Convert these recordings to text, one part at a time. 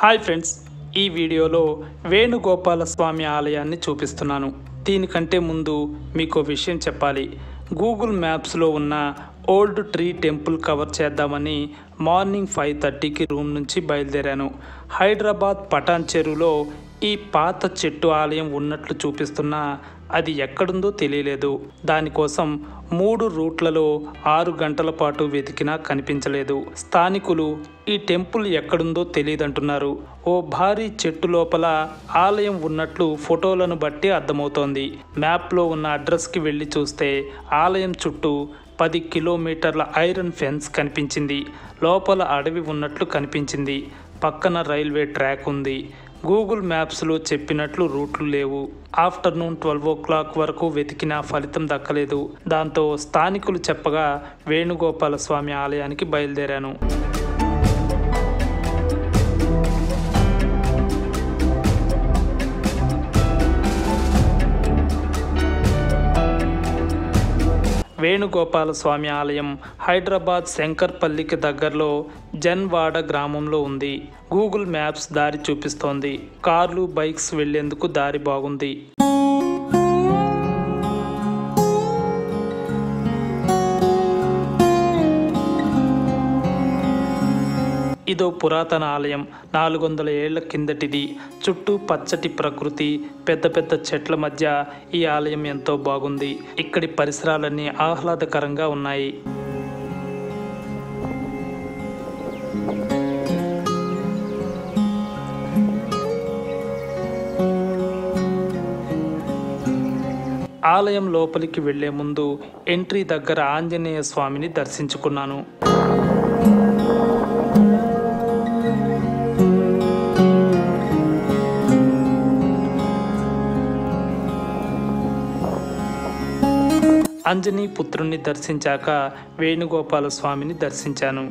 hi friends ఈ వీడియోలో వేణుగోపాల స్వామి ఆలయాన్ని చూపిస్తున్నాను దీనికంటే ముందు మీకు ఓ విషయం చెప్పాలి గూగుల్ మ్యాప్స్లో ఉన్న ఓల్డ్ ట్రీ టెంపుల్ కవర్ చేద్దామని మార్నింగ్ ఫైవ్ థర్టీకి రూమ్ నుంచి బయలుదేరాను హైదరాబాద్ పటాన్ చెరువులో ఈ పాత చెట్టు ఆలయం ఉన్నట్లు చూపిస్తున్నా అది ఎక్కడుందో తెలియలేదు దానికోసం మూడు రూట్లలో ఆరు గంటల పాటు వెతికినా కనిపించలేదు స్థానికులు ఈ టెంపుల్ ఎక్కడుందో తెలియదంటున్నారు ఓ భారీ చెట్టు లోపల ఆలయం ఉన్నట్లు ఫోటోలను బట్టి అర్థమవుతోంది మ్యాప్లో ఉన్న అడ్రస్కి వెళ్ళి చూస్తే ఆలయం చుట్టూ పది కిలోమీటర్ల ఐరన్ ఫెన్స్ కనిపించింది లోపల అడవి ఉన్నట్లు కనిపించింది పక్కన రైల్వే ట్రాక్ ఉంది గూగుల్ మ్యాప్స్లో చెప్పినట్లు రూట్లు లేవు ఆఫ్టర్నూన్ ట్వెల్వ్ ఓ క్లాక్ వరకు వెతికినా ఫలితం దక్కలేదు దాంతో స్థానికులు చెప్పగా వేణుగోపాల స్వామి ఆలయానికి బయలుదేరాను వేణుగోపాల స్వామి ఆలయం హైదరాబాద్ శంకర్పల్లికి దగ్గరలో జన్వాడ గ్రామంలో ఉంది గూగుల్ మ్యాప్స్ దారి చూపిస్తోంది కార్లు బైక్స్ వెళ్లేందుకు దారి బాగుంది ఇదో పురాతన ఆలయం నాలుగు వందల ఏళ్ల కిందటిది చుట్టూ పచ్చటి ప్రకృతి పెద్ద పెద్ద చెట్ల మధ్య ఈ ఆలయం ఎంతో బాగుంది ఇక్కడి పరిసరాలన్నీ ఆహ్లాదకరంగా ఉన్నాయి ఆలయం లోపలికి వెళ్లే ముందు ఎంట్రీ దగ్గర ఆంజనేయ స్వామిని దర్శించుకున్నాను అంజనీ పుత్రుణ్ణి దర్శించాక వేణుగోపాల స్వామిని దర్శించాను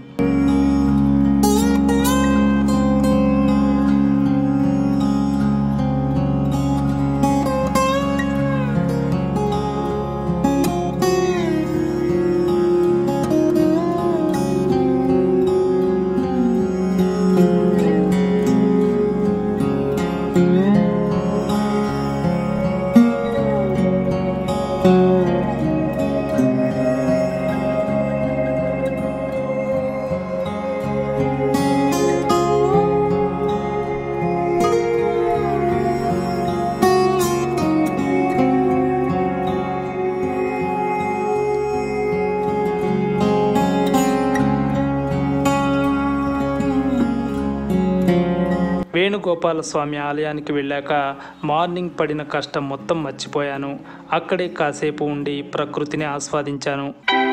వేణుగోపాల స్వామి ఆలయానికి వెళ్ళాక మార్నింగ్ పడిన కష్టం మొత్తం మర్చిపోయాను అక్కడే కాసేపు ఉండి ప్రకృతిని ఆస్వాదించాను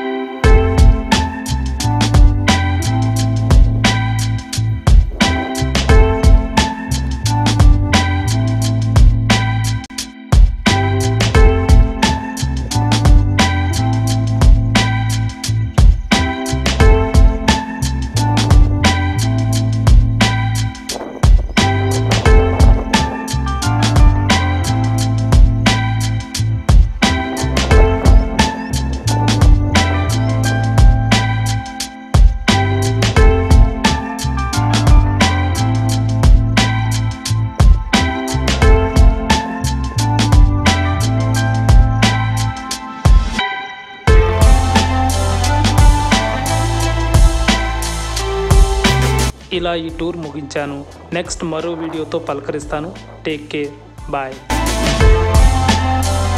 ఇలా ఈ టూర్ ముగించాను నెక్స్ట్ మరో వీడియోతో పలకరిస్తాను టేక్ కేర్ బాయ్